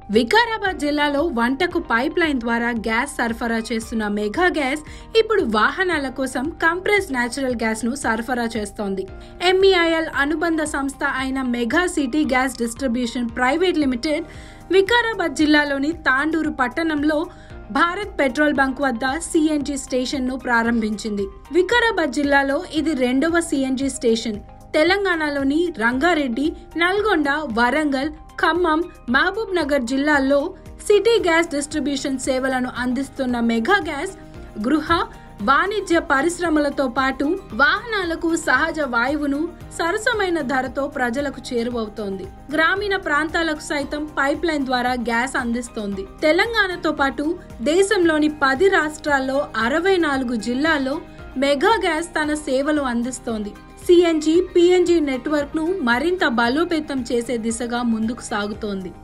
వికారాబాద్ జిల్లాలో వంటకు pipe line ద్వారా గ్యాస్ సరఫరా చేస్తున్న మెగా గ్యాస్ ఇప్పుడు వాహనాల కోసం కంప్రెస్ నేచురల్ గ్యాస్ ను సరఫరా చేస్తోంది ఎంఈఐఎల్ అనుబంధ సంస్థ అయిన Mega City Gas Distribution Private Limited Vikarabad జిల్లాలోని తాండూరు పట్టణంలో భారత్ పెట్రోల్ బంక్ వద్ద సిఎన్జి స్టేషన్ ను ప్రారంభించింది వికారాబాద్ జిల్లాలో ఇది రెండవ సిఎన్జి స్టేషన్ తెలంగాణలోని రంగారెడ్డి నల్గొండ వరంగల్ ఖమ్మం మహబూబ్ నగర్ జిల్లాల్లో సిటీ గ్యాస్ డిస్ట్రిబ్యూషన్ సేవలను అందిస్తున్న మెగా గ్యాస్ గృహ వాణిజ్య పరిశ్రమలతో పాటు వాహనాలకు సహజ వాయువును సరసమైన ధరతో ప్రజలకు చేరువవుతోంది గ్రామీణ ప్రాంతాలకు సైతం పైప్ లైన్ ద్వారా గ్యాస్ అందిస్తోంది తెలంగాణతో పాటు దేశంలోని పది రాష్ట్రాల్లో అరవై నాలుగు జిల్లాల్లో మెగా గ్యాస్ తన సేవలు అందిస్తోంది సిఎన్జి పిఎన్జి నెట్వర్క్ ను మరింత బలోపేతం చేసే దిశగా ముందుకు సాగుతోంది